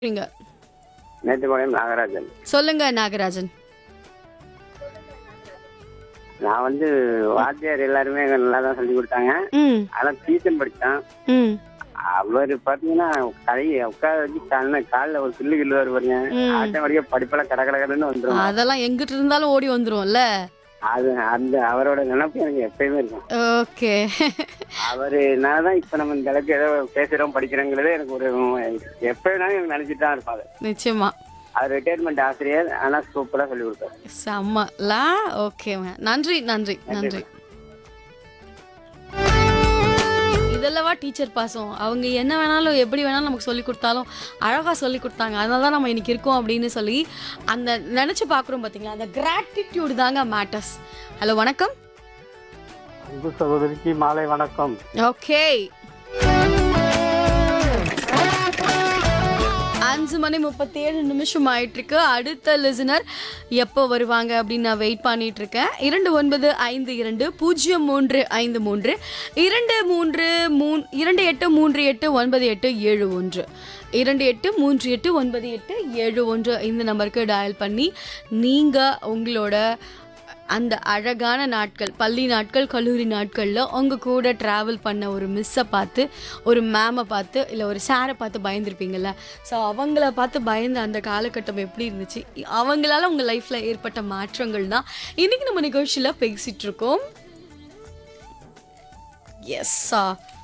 நீங்க மேட்டுப்பாளையம் நாகராஜன் சொல்லுங்க நாகராஜன் நான் வந்து வாத்தியார் எல்லாருமே நல்லா தான் சொல்லி கொடுத்தாங்க ம் ஆனால் டியூஷன் படித்தேன் ம் அவர் பார்த்தீங்கன்னா கை உட்கார வச்சு காலில் காலில் ஒரு சில்லு கில்லு வருவாருங்க ம். ஆட்டோமேட்டிக்காக படிப்பெல்லாம் கட கட கடன்னு வந்துடும் அதெல்லாம் எங்கிட்ட இருந்தாலும் ஓடி வந்துரும்ல அது அந்த அவரோட நினைப்பு எனக்கு எப்பயுமே இருக்கும் ஓகே அவருனால தான் இப்போ நம்ம இந்த அளவுக்கு ஏதோ பேசுகிறோம் படிக்கிறோங்கிறது எனக்கு ஒரு எப்போ வேணாலும் எனக்கு நினச்சிட்டு தான் இருப்பாங்க நிச்சயமா அவர் ரிட்டையர்மெண்ட் ஆசிரியர் ஆனால் சூப்பராக சொல்லி கொடுத்தாரு செம்மல ஓகேங்க நன்றி நன்றி நன்றி இதெல்லவா டீச்சர் பாசம் அவங்க என்ன வேணாலும் எப்படி வேணாலும் நமக்கு சொல்லி கொடுத்தாலும் அழகாக சொல்லி கொடுத்தாங்க அதனால தான் நம்ம இன்னைக்கு இருக்கோம் அப்படின்னு சொல்லி அந்த நினச்சி பார்க்குறோம் பார்த்தீங்களா அந்த கிராட்டிடியூடு தாங்க மேட்டர்ஸ் ஹலோ வணக்கம் அன்பு சகோதரிக்கு மாலை வணக்கம் ஓகே அஞ்சு மணி முப்பத்தி ஏழு நிமிஷம் ஆயிட்டு இருக்கு அடுத்த லிசனர் எப்போ வருவாங்க அப்படின்னு நான் வெயிட் பண்ணிட்டு இருக்கேன் இரண்டு ஒன்பது ஐந்து இரண்டு பூஜ்ஜியம் மூன்று ஐந்து மூன்று இரண்டு மூன்று மூன் இரண்டு எட்டு மூன்று எட்டு ஒன்பது எட்டு ஏழு ஒன்று இரண்டு எட்டு மூன்று எட்டு ஒன்பது எட்டு ஏழு ஒன்று இந்த நம்பருக்கு டயல் பண்ணி நீங்கள் உங்களோட அந்த அழகான நாட்கள் பள்ளி நாட்கள் கல்லூரி நாட்களில் உங்கள் கூட ட்ராவல் பண்ண ஒரு மிஸ்ஸை பார்த்து ஒரு மேமை பார்த்து இல்லை ஒரு சாரை பார்த்து பயந்துருப்பீங்கள்ல ஸோ அவங்கள பார்த்து பயந்த அந்த காலகட்டம் எப்படி இருந்துச்சு அவங்களால உங்கள் லைஃப்பில் ஏற்பட்ட மாற்றங்கள் தான் இன்றைக்கி நம்ம நிகழ்ச்சியில் பேசிகிட்டு இருக்கோம் எஸ்ஸா